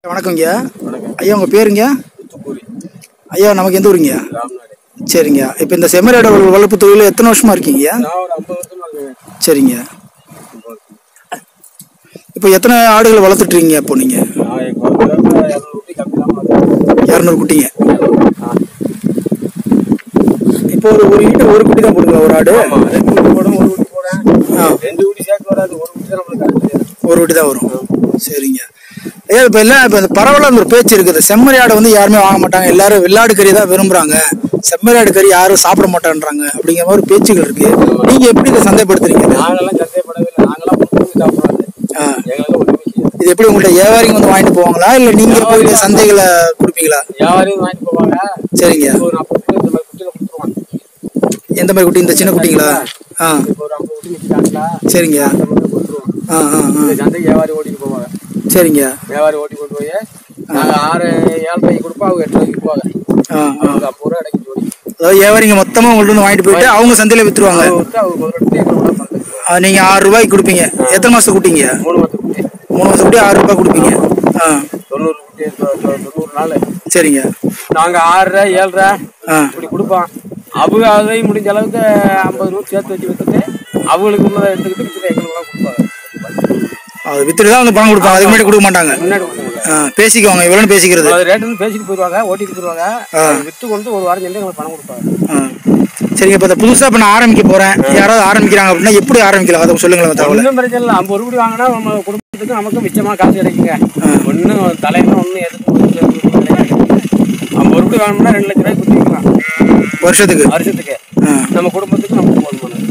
வணக்கங்க ஐயா உங்கள் பேருங்க ஐயா நமக்கு எந்த ஊருங்க சரிங்க இப்போ இந்த செம்மறியாட வள- வளர்ப்பு தொழில் எத்தனை வருஷமா இருக்கீங்க நான் ஒரு ஐம்பது வருஷமா இருக்கேன் சரிங்க இப்போ எத்தனை ஆடுகள் வளர்த்துட்ருக்கீங்க அப்போ நீங்கள் நான் எங்க ஊர்ல இரநூறு ரூபாய் கம்மி தான் வளர்த்தேன். இரநூறு குட்டிங்க இப்போ ஒரு ஒரு லிட்டர் ஒரு குட்டி தான் போடுங்களா ஒரு ஆடு ஆமா, ரெண்டு ஊட்டி போடும், ஒரு ஊட்டி போடுறேன். ஆ. ரெண்டு ஊட்டி சேர்த்து வராது ஒரு ஊட்டி தான் நம்மளுக்கு கரெக்ட். ஒரு குட்டி தான் வரும் சரிங்க ஐயா இப்போ எல்லாம் இப்போ இந்த பரவலாக ஒரு பேச்சு இருக்குது செம்மறி ஆடை வந்து யாருமே வாங்க மாட்டாங்க எல்லாரும் வெள்ளாடு கறி தான் விரும்புறாங்க செம்மறி ஆடு கறி யாரும் சாப்பிட மாட்டேன்றாங்க அப்படிங்கிற மாதிரி பேச்சுகள் இருக்கு நீங்க எப்படி இதை சந்தைப்படுத்துறீங்க இதை? நாங்கெல்லாம் சந்தேகப்படவே இல்லை நாங்கெல்லாம் முழுக்க சாப்பிடுறாங்க ஆ. எங்களுக்கு ஒண்ணுமே செய்யாது. இது எப்படி உங்கள்ட்ட வியாபாரிங்க வந்து வாங்கிட்டு போவாங்களா இல்ல நீங்க போயிட்டு சந்தைகளை கொடுப்பீங்களா வியாபாரியும் வாங்கிட்டு போவாங்க சரிங்க ஒரு நாற்பது குட்டி இந்த மாதிரி குட்டியில கொடுத்துருவாங்க எந்த மாதிரி குட்டி இந்த சின்ன குட்டிங்களா ஆ இப்போ ஒரு ஐம்பது குட்டி நிற்கிறாங்களா சரிங்க அந்த மாதிரி கொடுத்துருவோம் ஆ ஆ ஆ இந்த சந்தைக்கு வியாபாரி ஓட்டிட்டு போவாங்க சரிங்க வியாபாரி ஓட்டி கொண்டு போய் நாங்கள் ஆறு ஏழு ரூபாய்க்கு கொடுப்போம் அவங்க எட்டு ரூபாய்க்கு போவாங்க ஆ ஆ அவங்க ஐம்பது ரூபா இடைக்கு ஜோடி அதாவது வியாபாரிங்க மொத்தமா உங்கள்ட்ட வந்து வாங்கிட்டு போயிட்டு அவங்க சந்தையில வித்துருவாங்க அவங்க விட்டு அவங்க ஒரு ரெண்டு எங்களுக்கு கூட பண்றது ஆ, நீங்க ஆறு ரூபாய்க்கு கொடுப்பீங்க எத்தனை மாசம் குட்டிங்க மூணு மாதம் குட்டி மூணு மாசம் குட்டி ஆறு ரூபாய் கொடுப்பீங்க ஆ தொண்ணூறு குட்டி தொ- தொ- தொண்ணூறு நாள் சரிங்க நாங்க ஆறரை ஏழரை ஆ இப்படி கொடுப்போம் அவங்க அதையும் முடிஞ்ச அளவுக்கு ஐம்பது நூறு சேர்த்து வச்சு வித்துட்டு அவங்களுக்கு உள்ளதை எடுத்துக்கிட்டு வித்துட்டு எங்களுக்கு எல்லாம் கொடுப்பாங்க அது வித்துட்டு தான் வந்து பணம் கொடுப்பாங்க அதுக்கு முன்னாடி கொடுக்க மாட்டாங்க முன்னாடி கொடுப்பாங்க ஆ, பேசிக்குவாங்க இவ்வளோன்னு பேசிக்கிறது அது ரேட்டுன்னு பேசிட்டு போயிடுவாங்க ஓட்டிட்டு போயிடுவாங்க அது வித்து கொண்டு ஒரு வாரம் சென்று எங்களுக்கு பணம் கொடுப்பாங்க ஆ. சரிங்க இப்போ புதுசாக இப்போ நான் ஆரம்பிக்க போறேன் யாராவது ஆரம்பிக்கிறாங்க அப்படின்னா எப்படி ஆரம்பிக்கலாம் அதை சொல்லுங்களேன் தகவல் ஒன்றும் பிரச்சனை இல்லை ஐம்பது ரூபாய் வாங்கினா நம்ம குடும்பத்துக்கு நமக்கு மிச்சமாக காசு கிடைக்குங்க ஒன்றும் தலையில ஒன்றும் எதுக்கு ஐம்பது ரூபாய் வாங்கினா ரெண்டு லட்ச ரூபாய் குத்தி வைக்கலாம் வருஷத்துக்கு வருஷத்துக்கு ஆ. நம்ம குடும்பத்துக்கு நமக்கு போதுமானது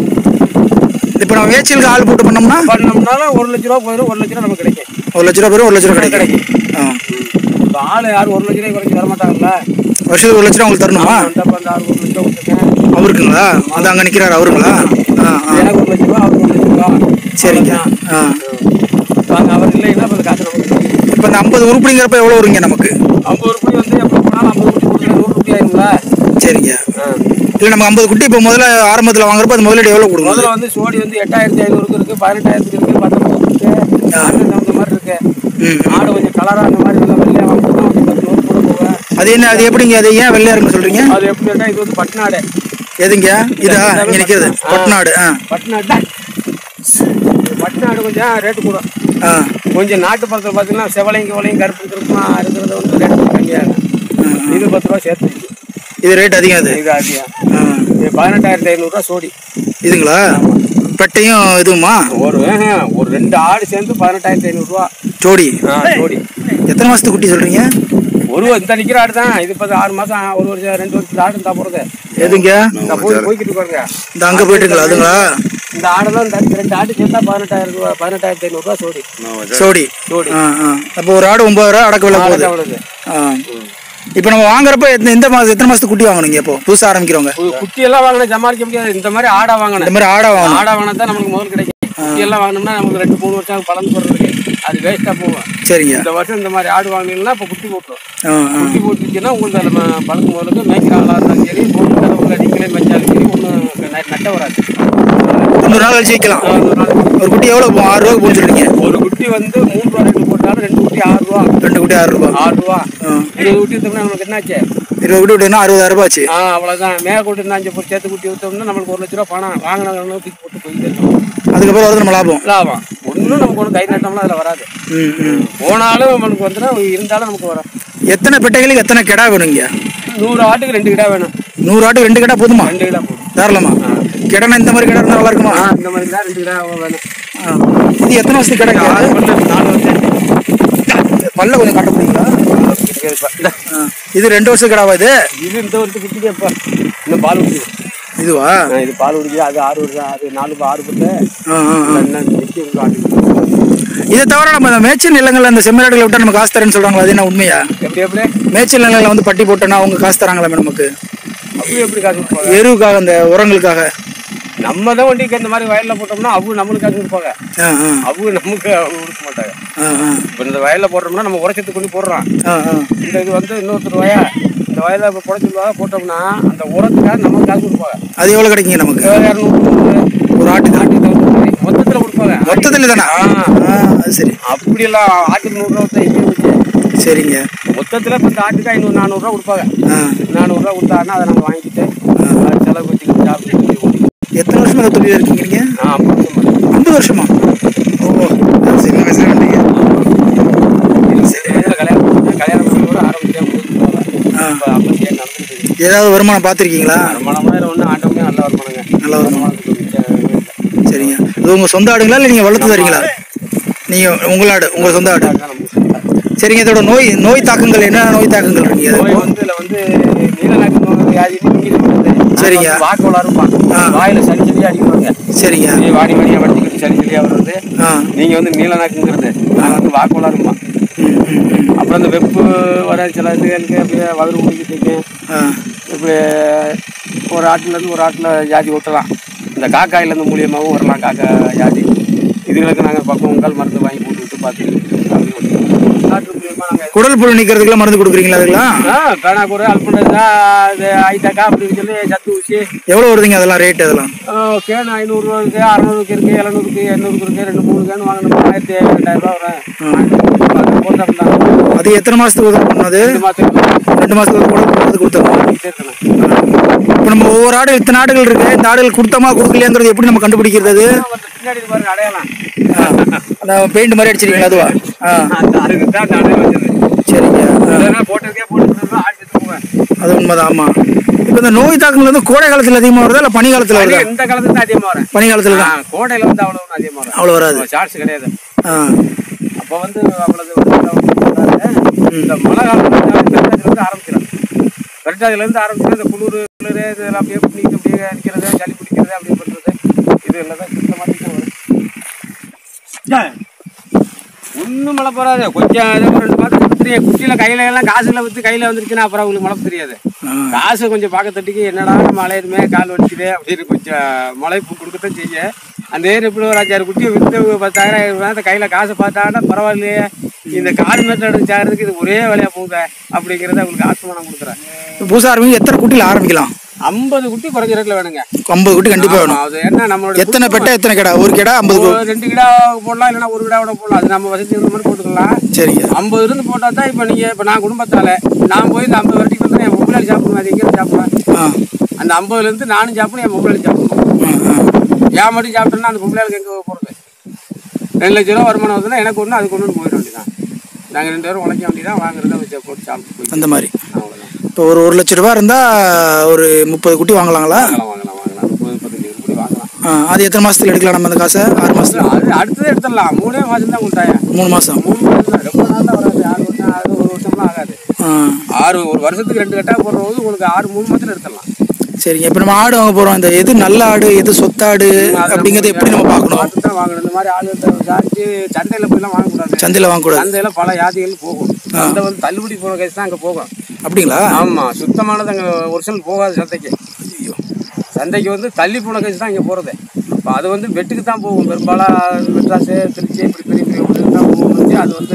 இப்போ நம்ம வேச்சியலுக்கு ஆள் போட்டு பண்ணோம்னா பண்ணோம்னாலும் ஒரு லட்ச ரூபா போயிடும் ஒரு லட்ச ரூபா நமக்கு கிடைக்கும் ஒரு லட்ச ரூபா பேரும் ஒரு லட்ச ரூபா கிடைக்கும் ஆ இப்போ ஆள் யாரும் ஒரு லட்ச ரூபாய் குறைச்சி தர மாட்டாங்கல்ல வருஷத்துக்கு ஒரு லட்ச ரூபா உங்களுக்கு தரணுமா அந்த அப்ப அந்த ஆறு ஒரு லட்ச ரூபா கொடுத்துருக்கேன் அவருக்குங்களா அந்த அங்கே நிற்கிறாரு அவருங்களா ஆ ஆ எனக்கு ஒரு லட்ச ரூபா அவருக்கு ஒரு லட்ச ரூபா சரிங்க ஆ வாங்க அவர் இல்லைன்னா இப்போ காசு நமக்கு கிடைக்கும். இப்போ இந்த ஐம்பது உருப்படிங்கிறப்ப எவ்வளோ வருங்க நமக்கு ஐம்பது ரூபாய் வந்து எப்போ போனாலும் ஐம்பது ரூபாய் கொடுக்குறது நூறு ரூபாய் ஆயிருங்களா சரிங்க இல்லை நம்ம ஐம்பது குட்டி இப்போ முதல்ல ஆரம்பத்தில் வாங்குறப்ப அது முதலீடு எவ்வளோ கொடுக்கணும் முதல்ல வந்து சோடி வந்து எட்டாயிரத்தி ஐநூறுக்கு இருக்கு பதினெட்டாயிரத்துக்கு இருக்கு பத்தொன்பது இருக்கு ஆண்டு அந்த மாதிரி இருக்கு ம் ஆடு கொஞ்சம் கலரா அந்த மாதிரி நல்லா வெள்ளையா வாங்கினா கொஞ்சம் பத்து நூறு கூட போவேன் அது என்ன அது எப்படிங்க அது ஏன் வெள்ளையா இருக்குன்னு சொல்றீங்க அது எப்படி இருந்தா இது வந்து பட்நாடு எதுங்க இதா இங்க நிக்கிறது பட்நாடு ஆ பட்நாடு பட்நாடு கொஞ்சம் ரேட்டு கூட ஆ கொஞ்சம் நாட்டு பழத்தில் பார்த்தீங்கன்னா செவலையும் கிவலையும் கருப்பு கருப்புமா இருக்கிறது வந்து ரேட்டு கம்மியாகும் இது பத்து ரூபா சேர்த்து இருக்கு. இது ரேட் அதிகம் அது இது அதிகம் ஆ இது பதினெட்டாயிரத்தி ஐநூறுரூவா சோடி இதுங்களா பெட்டையும் இதுவுமா ஒரு ஆஹ், ஒரு ரெண்டு ஆடு சேர்ந்து பதினெட்டாயிரத்தி ஐநூறுரூவா ஜோடி சோடி எத்தனை மாசத்துக்கு குட்டி சொல்றீங்க ஒரு இந்த நிக்கிற ஆடு தான் இது இப்போ ஆறு மாசம் ஒரு வருஷம் ரெண்டு வருஷத்துல ஆடு தான் போறது எதுங்க இந்த போய் போய்கிட்டு இருக்காங்க இந்த அங்க போயிட்டு இருக்கல அதுங்களா இந்த ஆடெல்லாம் இந்த ரெண்டு ஆடு சேர்த்தா பதினெட்டாயிரம் ரூபா பதினெட்டாயிரத்தி ஐநூறுரூவா சோடி சோடி சோடி ஆ ஆ அப்போ ஒரு ஆடு ஒன்பது ரூபா அடக்க விலை போகுது அவ்வளவு ஆ இப்போ நம்ம வாங்குறப்ப எத்தனை- எந்த மாசம் எத்தனை மாசத்துக்கு குட்டி வாங்கணுங்க இப்போ புதுசா ஆரம்பிக்கிறவங்க குட்டி எல்லாம் வாங்கினா சமாளிக்க முடியாது இந்த மாதிரி ஆடா இந்த வாங்கினேன் மாதிரி ஆடா வாங்கணும் ஆடா வாங்கினா தான் நமக்கு முதல் கிடைக்கும் குட்டி எல்லாம் வாங்கினோம்னா நமக்கு ரெண்டு மூணு வருஷம் பலன் போடுறதுக்கு அது வேஸ்டா போகும் சரிங்க இந்த வருஷம் இந்த மாதிரி ஆடு வாங்கினீங்கன்னா இப்போ குட்டி போட்டுரும் ஆ ஆ குட்டி போட்டுச்சுன்னா உங்களுக்கு அந்த ம- பழக்கம் முதலுக்கு மேய்க்கிறாங்களா இருந்தாலும் சரி மூணு தடவை நீங்களே மேய்ச்சாலும் சரி ஒன்றும் நட்ட வராது தொண்ணூறு நாள் கழிச்சு வைக்கலாம் ஆ, ஒரு நாளைக்கு ஒரு குட்டி எவ்வளோ போகும் ஆறு ரூபாய்க்கு போன்னு சொல்றீங்க ஒரு குட்டி வந்து மூணு ரூபா ரெண்டு போட்டாலும் ரெண்டு குட்டி ஆறு ரூபா ரெண்டு குட்டி ஆறு ரூபா ஆறு ரூபா ஆ இருபது குட்டி வித்தோம்னா நமக்கு என்னாச்சு இருபது குட்டி விட்டீங்கன்னா அறுபதாயிரம் ரூபாய் ஆச்சு ஆ அவ்வளோதான் மேக குட்டி இருந்தா அஞ்சு போட்டு சேர்த்து குட்டி வித்தோம்னா நம்மளுக்கு ஒரு லட்ச ரூபா பணம் வாங்கினவங்க தூக்கி போட்டு போயிட்டே இருக்கோம் அதுக்கப்புறம் வருது நம்ம லாபம் லாபம் ஒன்றும் நமக்கு ஒன்றும் கை நட்டோம்னா அதில் வராது ம் ம் போனாலும் நம்மளுக்கு வந்துடும் இருந்தாலும் நமக்கு வரும் எத்தனை பெட்டைகளுக்கு எத்தனை கிடா வேணுங்க நூறு ஆட்டுக்கு ரெண்டு கிடா வேணும் நூறு ஆட்டு ரெண்டு கிடா போதுமா ரெண்டு கிடா போதும் தாராளமா கிடனா இந்த மாதிரி கிடா இருந்தா நல்லா இருக்குமா ஆ இந்த மாதிரி தான் ரெண்டு கிடா வேணும் ஆ. இது எத்தனை வருஷத்துக்கு கிடக்கு ஆறு பண்ண நாலு வருஷம் பல்ல கொஞ்சம் காட்ட முடியுங்களா இந்தா. ஆ. இது ரெண்டு வருஷம் கிடாவா இது இது இந்த வருஷத்துக்கு குட்டிக்கு எப்போ இன்னும் பால் குடிக்குது இதுவா ஆ, இது பால் குடிக்குது அது ஆறு வருஷம் அது நாலு ஆறு பட்டு ஆ, ஆ, ஆ. என்ன நிற்கி ஆட்டு இதை தவிர நம்ம இந்த மேய்ச்சல் நிலங்கள்ல இந்த செம்மறியாடுகளை விட்டா நம்ம காசு தரேன்னு சொல்றாங்களா அது என்ன உண்மையா எப்படி எப்படி மேய்ச்சல் நிலங்களை வந்து பட்டி போட்டோன்னா அவங்க காசு தராங்களாமே நமக்கு அப்படி எப்படி காசு கொடுப்பாங்க எருவுக்காக அந்த உரங்களுக்காக நம்ம தான் வண்டிக்கு இந்த மாதிரி வயல்ல போட்டோம்னா அவங்க நம்மளுக்கு காசு கொடுப்பாங்க ஆ ஆ அவங்க நமக்கு அவங்க கொடுக்க மாட்டாங்க ஆ ஆ இப்போ இந்த வயல்ல போடுறோம்னா நம்ம உரைச்சத்துக்கு கொண்டு போடுறோம் ஆ ஆ இந்த இது வந்து இன்னொருத்தர் வய இந்த வயல்ல இப்போ புடச்சிருவாங்க போட்டோம்னா அந்த உரத்துக்காக நமக்கு காசு கொடுப்பாங்க அது எவ்வளோ கிடைக்குங்க நமக்கு இரநூறு முந்நூறு ஒரு ஆட்டுக்கு ஆட்டுக்கு தகுந்த மாதிரி மொத்தத்தில் கொடுப்பாங்க மொத்தத்தில் தானே ஆ ஆ அது சரி அப்படியெல்லாம் ஆட்டுக்கு நூறுரூவா தான் இங்கே வச்சு சரிங்க மொத்தத்தில் இப்போ இந்த ஆட்டுக்கு ஐநூறு நானூறுரூவா கொடுப்பாங்க ஆ நானூறுரூவா கொடுத்தாருன்னா அதை நாங்கள் வாங்கிட்டு அது செலவு வச்சுக்கிட்டு சாப்பிட்டு ஓடி எத்தனை வருஷமா இந்த தொழில் இருக்கீங்க நீங்க நான் ஐம்பது வருஷம் பண்ணேன். ஐம்பது வருஷமா ஓ சின்ன வயசுல வந்தீங்க இதுல கல்யாணம் பண்ணேன். கல்யாணம் பண்ணி கூட ஆரம்பிச்சேன் முடிச்சு போவேன் இப்போ ஐம்பத்தி ஏழு நடந்துட்டு இருக்கு. ஏதாவது வருமானம் பார்த்துருக்கீங்களா வருமானமாக ஒன்று ஆண்டவனே நல்லா வருமானங்க நல்ல வருமானம் வருமானத்துக்கு மிச்சம் எதுவும் இல்லை. சரிங்க இது உங்க சொந்த ஆடுங்களா இல்லை நீங்க வளர்த்து தரீங்களா நீங்க உங்கள் ஆடு உங்க சொந்த ஆடு அதான் நம்ம சொந்த. சரிங்க இதோட நோய் நோய் தாக்கங்கள் என்ன நோய் தாக்கங்கள் இருக்கீங்க நோய் வந்து இதுல வந்து நீலநாக்கு நோய் வியாதி நீக்கிது வருது. சரிங்க. அது வந்து வாக்கு வளரும்பாங்க. ஆ. வாயில சளி சளியா அடிக்குவாங்க சரிங்க அப்படியே வாடி வாடியா வடிச்சுக்கிட்டு சளி சளியா வருது ஆ நீங்க வந்து நீலநாக்குங்கிறது நான் வந்து வாக்கு வளருமா ம், ம், ம். அப்புறம் இந்த வெப்பு வர சில இதுகளுக்கு அப்படியே வயிறு முடிக்கிட்டு ஆ இப்படி ஒரு ஆட்டுல இருந்து ஒரு ஆட்டுல ஜாதி ஓட்டலாம் இந்த காக்காயில இருந்து மூலியமாகவும் வரலாம் காக்கா ஜாதி இதுகளுக்கு நாங்கள் பக்கம் உங்கள் மருந்து வாங்கி போட்டுக்கிட்டு பார்த்துக்கிட்டு அப்படியே ஓட்டிக்கலாம். காட்டு மூலியமா நாங்கள் குடல் புழு நிக்கிறதுக்குலாம் மருந்து கொடுக்குறீங்களா அதுக்கெல்லாம் ஆ பேனாக்கூட அல்பண்டா இது ஐட்டாக்கா அப்படின்னு சொல்லி சத்து ஊசி எவ்வளோ வருதுங்க அதெல்லாம் ரேட் அதெல்லாம் கேன் ஐநூறுரூவா இருக்கு அறநூறுக்கு இருக்கு எழுநூறுக்கு எண்ணூறுக்கு இருக்கு ரெண்டு மூணு கேன் வாங்கணும் ஆயிரத்தி ரெண்டாயிரம் ரூபா வரும் போட்டோம்னா அது எத்தனை மாசத்துக்கு உதவி பண்ணது ரெண்டு மாதத்துக்கு ரெண்டு மாசத்துக்கு குடல் புழு கொடுத்தோம் சேர்க்கணும் இப்போ நம்ம ஒவ்வொரு ஆடு இத்தனை ஆடுகள் இருக்கு இந்த ஆடுகள் கொடுத்தோமா கொடுக்கலையாங்கிறது எப்படி நம்ம கண்டுபிடிக்கிறது அது பின்னாடி இது பாருங்க அடையாளம் அந்த பெயிண்ட் மாதிரி அடிச்சிருக்கீங்களா அதுவா ஆ அந்த அதுக்கு தான் அந்த அடையாளம் வச்சது சரிங்க ஆ, இல்லைன்னா போட்டதுக்கே போட்டு ஆடிட்டு போவேன் அது உண்மைதான் ஆமா இப்போ இந்த நோய் தாக்கங்கள் வந்து கோடை காலத்துல அதிகமா வருதா இல்லை பனி காலத்துல வருதா இந்த காலத்துல தான் அதிகமாக வரேன் பனி காலத்துல தான் ஆ, கோடையில வந்து அவ்வளவு ஒண்ணும் அதிகமாக வரும் அவ்வளோ வராது சார்ஜ் கிடையாது ஆ அப்போ வந்து அவ்வளவு வந்து இந்த மழை காலத்துல ஆரம்பிச்சிடும் கரெக்டாக அதுலேருந்து ஆரம்பிச்சு இந்த குளிர் குளிர் இதெல்லாம் அப்படியே பண்ணிக்கிட்டு அப்படியே அடிக்கிறது சளி பிடிக்கிறது அப்படியே பண்ணுறது இது எல்லாம் தான் சுத்த மாதிரி தான் வரும் ஒன்றும் மழை போகாது கொஞ்சம் இது ஒரு ரெண்டு மாதம் தெரியும் குட்டியில் கையில எல்லாம் காசுல விற்று கையில் வந்துருச்சுன்னா அப்புறம் அவங்களுக்கு மழை தெரியாது ஆ. காசு கொஞ்சம் பார்க்க தட்டிக்கு என்னடா மழை எதுவுமே கால் வலிக்குது அப்படின்னு கொஞ்சம் மழை பூ கொடுக்கத்தான் செய்ய அந்த ஏர் எப்படி ஒரு அஞ்சாறு குட்டியை விற்று பத்தாயிரம் ஆயிரம் ரூபாய் அந்த கையில் காசு பார்த்தாங்கன்னா பரவாயில்லையே இந்த காடு மேட்டை சாகிறதுக்கு இது ஒரே வேலையாக போகுதே அப்படிங்கிறத அவங்களுக்கு ஆத்மானம் கொடுக்குறேன் புதுசாக ஆரம்பிங்க எத்தனை குட்டியில் ஆரம்பிக்கலாம் ஐம்பது குட்டி குறைஞ்ச ரேட்டில் வேணுங்க ஐம்பது குட்டி கண்டிப்பா வேணும் ஆமா, அது என்ன நம்மளோட எத்தனை பெட்டை எத்தனை கடை ஒரு கடை ஐம்பது கு- ஒரு ரெண்டு கிடா போடலாம் இல்லைன்னா ஒரு கிடாவோட போடலாம் அது நம்ம வசதி இந்த மாதிரி போட்டுக்கலாம் சரிங்க ஐம்பது இருந்து போட்டால் தான் இப்போ நீங்கள் இப்போ நான் குடும்பத்தால் நான் போய் இந்த ஐம்பது வரைக்கும் வந்து என் மொபைல் சாப்பிடுவேன் அது எங்கே சாப்பிடுவேன் ஆ அந்த ஐம்பதுலேருந்து நானும் சாப்பிடும் என் மொபைல் சாப்பிடுவேன் ஆ, ஆ. ஏன் மட்டும் சாப்பிட்டேன்னா அந்த பொம்பளைகளுக்கு எங்கே போகிறது ரெண்டு லட்ச ரூபா வருமானம் வருதுன்னா எனக்கு ஒன்று அதுக்கு ஒன்று போயிட வேண்டியதான் நாங்கள் ரெண்டு பேரும் உழைக்க வேண்டியதான் வாங்குறத வச்சு போட்டு சாப்பிட்டு போய் அந்த மாதிரி அவ்வளோதான் இப்போ ஒரு ஒரு லட்ச ரூபா இருந்தா ஒரு முப்பது குட்டி வாங்கலாங்களா வாங்கலாம் வாங்கலாம் வாங்கலாம் முப்பது முப்பத்தஞ்சு ரூபாய் வாங்கலாம் ஆ, அது எத்தனை மாசத்துல எடுக்கலாம் நம்ம அந்த காசை ஆறு மாசத்துல அது அடுத்ததே எடுத்துடலாம் மூணே மாதம் தான் கொடுத்தாயா மூணு மாசம் மூணு மாதம் தான் ரொம்ப நாள் தான் வராது ஆறு வருஷம் ஆறு ஒரு வருஷம்லாம் ஆகாது ஆ ஆறு ஒரு வருஷத்துக்கு ரெண்டு கட்டா போடுற போது உங்களுக்கு ஆறு மூணு மாதத்துல எடுத்துடலாம் சரிங்க இப்போ நம்ம ஆடு வாங்க போறோம் இந்த எது நல்ல ஆடு எது சொத்தாடு அப்படிங்கறத எப்படி நம்ம பார்க்கணும் பார்த்து தான் வாங்கணும் இந்த மாதிரி ஆளு விசாரிச்சு சந்தையில் போய்லாம் வாங்கக்கூடாது சந்தையில வாங்கக்கூடாது சந்தையில் பல ஜாதிகள் போகும் சந்தை வந்து தள்ளுபடி போன கேஸ் தான் அங்கே போகும் அப்படிங்களா ஆமா சுத்தமானது அங்கே ஒரிஜினல் போகாது சந்தைக்கு சந்தைக்கு வந்து தள்ளி போன கேஸ் தான் இங்கே போகிறது அப்போ அது வந்து வெட்டுக்கு தான் போகும் பெரும்பாலும் மெட்ராஸு திருச்சி இப்படி பெரிய பெரிய ஊருக்கு தான் போகும் வந்து அது வந்து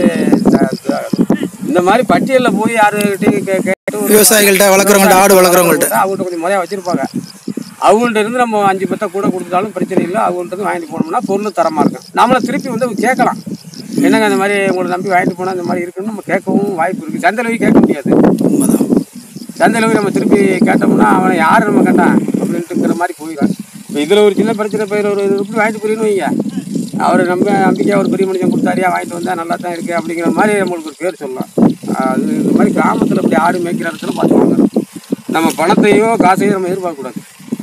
த- இந்த மாதிரி பட்டியலில் போய் யாருக்கிட்டையும் கே கேட்டு ஒரு விவசாயிகள்கிட்ட வளர்க்குறவங்கள்ட்ட ஆடு வளர்க்குறவங்கள்ட்ட அவங்கள்ட்ட கொஞ்சம் முறையாக வச்சிருப்பாங்க அவங்கள்ட்ட இருந்து நம்ம அஞ்சு பத்தா கூட கொடுத்தாலும் பிரச்சனை இல்லை அவங்கள்ட்ட இருந்து வாங்கிட்டு போனோம்னா பொருள் தரமாக இருக்கும் நம்மளை திருப்பி வந்து கேட்கலாம் என்னங்க இந்த மாதிரி உங்களை நம்பி வாங்கிட்டு போனால் இந்த மாதிரி இருக்குன்னு நம்ம கேட்கவும் வாய்ப்பு இருக்குது சந்தையில் போய் கேட்க முடியாது உண்மைதான் சந்தையில் போய் நம்ம திருப்பி கேட்டோம்னா அவனை யார் நம்ம கேட்டான் அப்படின்ட்டுங்கிற மாதிரி போயிடும் இப்போ இதில் ஒரு சின்ன பிரச்சனை போயிடும் ஒரு இது இப்படி வாங்கிட்டு போயிடணும் வைங்க அவர் நம்ப நம்பிக்கையாக ஒரு பெரிய மனுஷன் கொடுத்தாரியா வாங்கிட்டு வந்தா நல்லா தான் இருக்கு அப்படிங்கிற மாதிரி நம்மளுக்கு ஒரு பேர் சொல்லலாம் அது இந்த மாதிரி கிராமத்தில் இப்படி ஆடு மேய்க்கிற இடத்துல பார்த்து வாங்கணும் நம்ம பணத்தையோ காசையோ நம்ம எதிர்பார்க்கக்கூடாது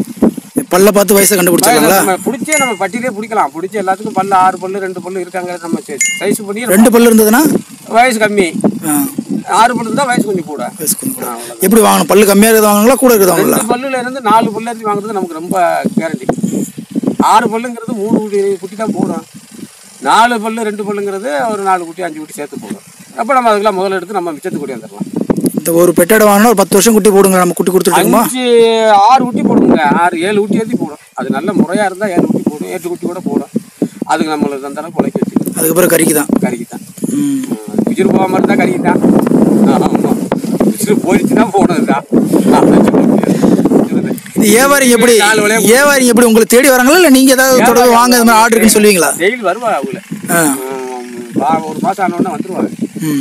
பல்ல பார்த்து வயசை கண்டுபிடிச்சாங்களா நம்ம பிடிச்சே நம்ம பட்டியலே பிடிக்கலாம் பிடிச்சி எல்லாத்துக்கும் பல்லு ஆறு பல்லு ரெண்டு பல்லு இருக்காங்க நம்ம சைஸ் பண்ணி ரெண்டு பல்லு இருந்ததுன்னா வயசு கம்மி ஆ, ஆறு பல்லு இருந்தால் வயசு கொஞ்சம் கூட வயசு கொஞ்சம் கூட. எப்படி வாங்கணும் பல்லு கம்மியா இருக்கிறது வாங்கலாம் கூட இருக்கிறது வாங்கலாம் ரெண்டு பல்லுல இருந்து நாலு பல்லு இருந்து வாங்குறது நமக்கு ரொம்ப கேரண்டி ஆறு பல்லுங்கிறது மூணு குட்டி குட்டி தான் போடும் நாலு பல்லு ரெண்டு பல்லுங்கிறது ஒரு நாலு குட்டி அஞ்சு குட்டி சேர்த்து போடும் அப்போ நம்ம அதுக்கெல்லாம் முதல்ல எடுத்து நம்ம மிச்சத்து குட்டி வந்துடலாம் இந்த ஒரு பெட்டோட வாங்கினா ஒரு பத்து வருஷம் குட்டி போடுங்க நம்ம குட்டி கொடுத்துட்டுமா அஞ்சு ஆறு குட்டி போடுங்க ஆறு ஏழு குட்டி ஏற்றி போடும் அது நல்ல முறையாக இருந்தால் ஏழு குட்டி போடும் எட்டு குட்டி கூட போடும் அதுக்கு நம்மளுக்கு அந்த அளவுக்கு உழைக்க வச்சுக்கணும் அதுக்கப்புறம் கறிக்கு தான் கறிக்கு தான் ம் உயிர் போகாமல் இருந்தால் கறிக்கு தான் ஆமாம் உயிர் போயிடுச்சுன்னா போனது தான் அப்படின்னு சொல்ல முடியாது புரியுது? இது வியாபாரிங்க எப்படி நாலு விலையா வியாபாரிங்க எப்படி உங்களுக்கு தேடி வராங்களா இல்லை நீங்க ஏதாவது தொடர்பு வாங்க இந்த மாதிரி ஆர்டர் இருக்குன்னு சொல்லுவீங்களா டெய்லி வருவாங்க அவங்கள ஆ உம், பா- ஒரு மாதம் ஆனோடனே வந்துருவாங்க ம்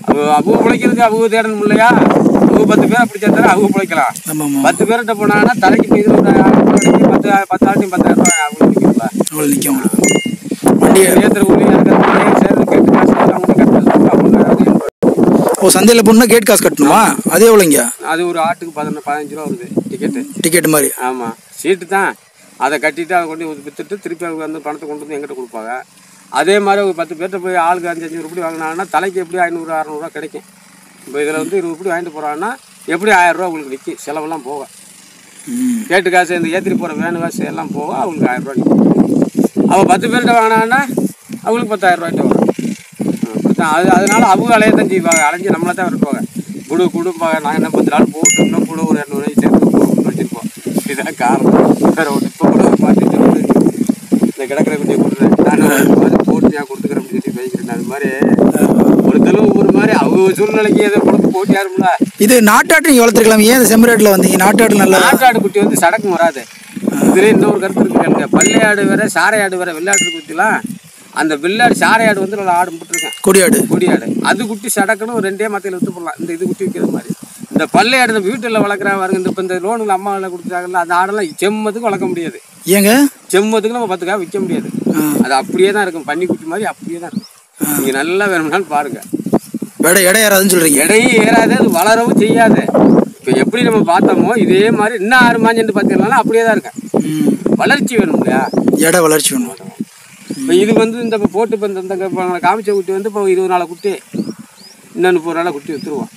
அவங்க அவங்க பிழைக்கிறதுக்கு அவங்க தேடணும் இல்லையா அவங்க பத்து பேரை பிடிச்சா தர அவங்க பிழைக்கலாம் ஆமாம் ஆமாம் பத்து பேர்கிட்ட போனாங்கன்னா தலைக்கு இப்போ இது ஒரு ஆயிரம் ரூபாய் கிடைக்கும் பத்து பத்து ஆட்டையும் பத்தாயிரம் ரூபாய் அவங்க நிற்கிறப்ப அவ்வளோ நிற்கும் உங்களுக்கு வண்டி ஏற்றுற கூலி இறக்குற சேர்ந்து கேட்டு காசு அவங்க கட்டுறது அவங்க அது ஓ சந்தையில் போனா கேட் காசு கட்டணுமா அது எவ்வளோங்க அது ஒரு ஆட்டுக்கு பதினொன்று பதினஞ்சு ரூபா வருது டிக்கெட்டு டிக்கெட் மாதிரி ஆமாம் சீட்டு தான் அதை கட்டிட்டு அதை கொண்டு வந்து விற்றுட்டு திருப்பி அவங்க வந்து பணத்தை கொண்டு வந்து எங்கிட்ட கொடுப்பாங்க அதே மாதிரி ஒரு பத்து பேர்கிட்ட போய் ஆளுக்கு அஞ்சு அஞ்சு ரூபாய் வாங்கினாங்கன்னா தலைக்கு எப்படி ஐநூறு அறநூறுவா கிடைக்கும் இப்போ இதில் வந்து இருபது ரூபாய் வாங்கிட்டு போகிறாங்கன்னா எப்படி ஆயிரம் ரூபா உங்களுக்கு நிற்கும் செலவெல்லாம் போக ம் கேட்டு காசு இந்த ஏற்றிட்டு போகிற வேனு காசு எல்லாம் போக அவங்களுக்கு ஆயிரம் ரூபா நிற்கும் அவள் பத்து பேர்கிட்ட வாங்கினாங்கன்னா அவங்களுக்கு பத்தாயிரம் ரூபாய்ட்ட வரும் அப்படித்தான் அது அதனால அவங்க அலைய தான் செய்வாங்க அலைஞ்சு நம்மளை தான் விட்டுருவாங்க குடு குடுப்பாங்க நாங்கள் என்ன பத்து நாள் போட்டு இன்னும் கூட ஒரு இரநூறு சேர்த்து போட்டு வச்சிருப்போம் இதுதான் காரணம் வேற ஒன்று இப்போ கூட பார்த்து சொல்லிட்டு இந்த கிடக்கிற குட்டியை கொடுக்குறேன் நான் அது மாதிரி போட்டு நான் கொடுத்துக்கிறேன் அப்படின்னு சொல்லி பேசிக்கிறேன் அது மாதிரி ஒரு தடவை ஒரு மாதிரி அவங்க சூழ்நிலைக்கு எதை கொடுத்து போட்டு யாருமில்ல இது நாட்டாட்டு நீங்கள் வளர்த்துருக்கலாம் ஏன் இந்த செம்மறியாட்டில் வந்தீங்க நாட்டாட்டு நல்லா நாட்டாடு குட்டி வந்து சடக்கு வராது இதுல இன்னொரு கருத்து இருக்கு கேளுங்க பள்ளையாடு வேற சாரையாடு வேற வெள்ளாட்டு குட்டிலாம் அந்த வெள்ளாடு சாரையாடு வந்து நல்லா ஆடு போட்டுருக்கேன் கொடியாடு கொடியாடு அது குட்டி சடக்குன்னு ஒரு ரெண்டே மத்தையில் வித்து போடலாம் இந்த இது குட்டி விற்கிற மாதிரி இந்த பள்ளையாடு இந்த வீட்டில் வளர்க்குற பாருங்க இந்த இப்போ இந்த லோனுக்கு அம்மா எல்லாம் கொடுக்குறாங்கல்ல அந்த ஆடெல்லாம் செம்மத்துக்கு வளர்க்க முடியாது ஏங்க செம்மத்துக்கு நம்ம பத்துக்காக விற்க முடியாது ஆ. அது அப்படியே தான் இருக்கும் பன்னி குட்டி மாதிரி அப்படியே தான் இருக்கும் நீங்கள் நல்லா வேணும்னாலும் பாருங்க எடை எடை ஏறாதுன்னு சொல்கிறீங்க எடையும் ஏறாது அது வளரவும் செய்யாது இப்போ எப்படி நம்ம பார்த்தோமோ இதே மாதிரி இன்னும் ஆறு மாஞ்சண்டு பார்த்தீங்கன்னா அப்படியே தான் இருக்கேன் ம் வளர்ச்சி வேணும் இல்லையா எடை வளர்ச்சி வேணும் இப்போ இது வந்து இந்த இப்போ போட்டு இப்போ இந்த இந்த இப்போ காமிச்ச குட்டி வந்து இப்போ இருபது நாளை குட்டி இன்னும் முப்பது நாளை குட்டி விற்றுருவோம்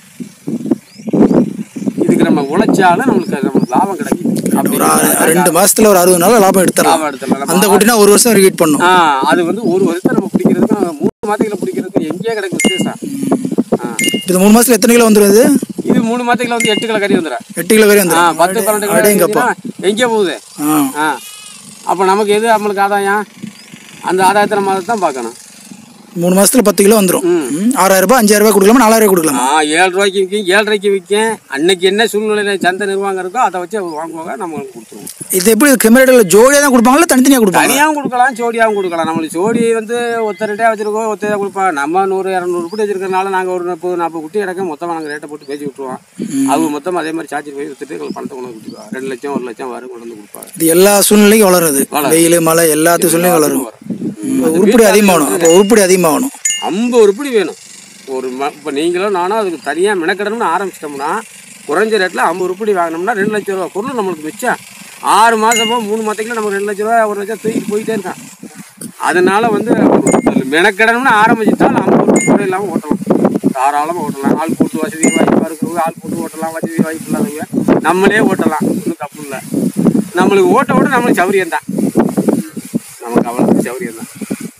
இதுக்கு நம்ம உழைச்சாலும் நம்மளுக்கு நம்மளுக்கு லாபம் கிடைக்கும் அப்படி ஒரு ஆறு- ரெண்டு மாசத்துல ஒரு அறுபது நாள் லாபம் எடுத்துடலாம் லாபம் எடுத்துடலாம் அந்த குட்டினா ஒரு வருஷம் ரிகீட் பண்ணும் ஆ அது வந்து ஒரு வருஷத்தை நம்ம பிடிக்கிறதுக்கு நம்ம மூணு மாதத்துல பிடிக்கிறதுக்கு எங்கேயே கிடைக்கும் வித்தியாசம் ஆ இது மூணு மாசத்துல எத்தனை கிலோ வந்துடும் இது இது மூணு மாதத்துல வந்து எட்டு கிலோ கறி வந்துடும் எட்டு கிலோ வரையும் ஆ வந்துடும் பத்து பன்னெண்டு கிலோ அடேங்கப்பா இருந்துச்சுன்னா எங்கே போகுது ஆ ஆ அப்போ நமக்கு எது நம்மளுக்கு ஆதாயம் அந்த ஆதாயத்தை நம்ம அதை தான் பார்க்கணும் மூணு மாசத்துல பத்து கிலோ வந்துடும் ஆறாயிரம் ரூபாய் அஞ்சாயிரம் ரூபாய் கொடுக்கலாமா நாலாயிரம் ரூபாய் கொடுக்கலாமா ஆ ஏழு ரூபாய்க்கு விற்கும் ஏழரைக்கு விற்கும் அன்னைக்கு என்ன சூழ்நிலையில சந்தை நிர்வாகம் இருக்கோ அதை வச்சு அவங்க வாங்குவாங்க நம்ம கொடுத்துருவோம் இது எப்படி கெமரேட்டில் ஜோடியாக தான் கொடுப்பாங்களா தனித்தனியாக கொடுப்பாங்க தனியாகவும் கொடுக்கலாம் ஜோடியாகவும் கொடுக்கலாம் நம்மளுக்கு ஜோடி வந்து ஒத்தரைட்டே வச்சிருக்கோம் ஒத்தையாக கொடுப்பாங்க நம்ம நூறு இரநூறு குட்டி வச்சிருக்கறனால நாங்கள் ஒரு முப்பது நாற்பது குட்டி இடக்க மொத்தமாக நாங்கள் ரேட்டை போட்டு பேசி விட்டுருவோம் அவங்க மொத்தமாக அதே மாதிரி சார்ஜ் போய் வித்துட்டு எங்களுக்கு பணத்தை கொண்டு வந்து கொடுத்துருவாங்க ரெண்டு லட்சம் ஒரு லட்சம் வரும் கொண்டு வந்து கொடுப்பாங்க இது எல்லா சூழ்நிலைக்கும் வளருது வளரும். வெயில் மழை எல்லாத்து சூழ்நிலையும் வளரும் வரும். உருப்படி அதிகமாகணும் அப்போ உருப்படி அதிகமாகணும் ஐம்பது உருப்படி வேணும் ஒரு ம இப்போ நீங்களும் நானும் அதுக்கு தனியாக மெனக்கடணும்னு ஆரம்பிச்சிட்டோம்னா குறைஞ்ச ரேட்டில் ஐம்பது உருப்படி வாங்கினோம்னா ரெண்டு லட்ச ரூபா பொருள் நம்மளுக்கு மிச்சம் ஆறு மாதமோ மூணு மாதத்துக்குள்ள நமக்கு ரெண்டு லட்ச ரூபா ஒரு லட்சம் தூக்கிட்டு போயிட்டே இருக்கான் அதனால வந்து ஒரு மெனக்கடணும்னு ஆரம்பிச்சிட்டால் ஐம்பது உருப்படி கூட இல்லாமல் ஓட்டலாம் தாராளமாக ஓட்டலாம் ஆள் போட்டு வசதி வாய்ப்பாக இருக்கிறவங்க ஆள் போட்டு ஓட்டலாம் வசதி வாய்ப்பு இல்லாதவங்க நம்மளே ஓட்டலாம் ஒன்றும் தப்பு இல்லை நம்மளுக்கு ஓட்ட ஓட்ட நம்மளுக்கு சௌரியம் தான் நமக்கு அவ்வளோ சௌரியம் தான்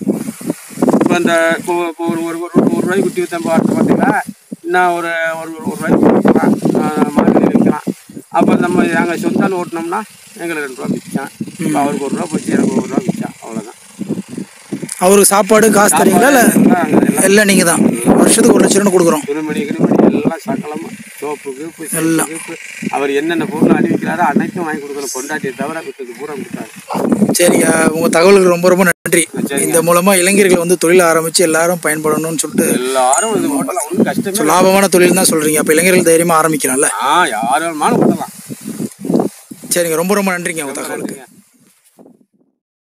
இப்போ இந்த இப்போ இப்போ ஒரு ஒரு ஒரு நூறு ரூபாய்க்கு குட்டி விற்றேன் பார்த்து பார்த்தீங்கன்னா இன்னும் ஒரு ஒரு ஒரு ரூபாய்க்கு விற்கலாம் மாதிரி விற்கலாம் அப்போ நம்ம நாங்கள் சொந்தால் ஓட்டினோம்னா எங்களுக்கு ரெண்டு ரூபா மிச்சம் இப்போ அவருக்கு ஒரு ரூபா போச்சு எனக்கு ஒரு ரூபா மிச்சம் அவ்வளோதான் அவருக்கு சாப்பாடு காசு தரீங்களா இல்லை எல்லாம் அங்கே எல்லாம் எல்லாம் நீங்கள் தான் வருஷத்துக்கு ஒரு லட்ச ரூபா கொடுக்குறோம் துணிமணி கிருமணி எல்லாம் சக்கலமாக சோப்பு கீப்பு செருப்பு, கீப்பு அவர் என்னென்ன பொருள் அணிவிக்கிறாரோ அனைத்தும் வாங்கி கொடுக்கணும் பொண்டாட்டியை தவிர விட்டுக்கு பூரா கொடுத்தாரு சரிங்க உங்கள் தகவலுக்கு ரொம்ப ரொம்ப நன்றி சரிங்க. இந்த மூலமாக இளைஞர்கள் வந்து தொழில் ஆரம்பித்து எல்லாரும் பயன்படணும்னு சொல்லிட்டு எல்லாரும் இது ஓட்டலாம் ஒன்றும் கஷ்டமே இல்லை. லாபமான தொழில் தான் சொல்கிறீங்க அப்போ இளைஞர்கள் தைரியமாக ஆரம்பிக்கிறான்ல ஆ யார் வேணுமாலும் ஓட்டலாம் சரிங்க ரொம்ப ரொம்ப நன்றிங்க உங்கள் தகவலுக்கு நன்றிங்க.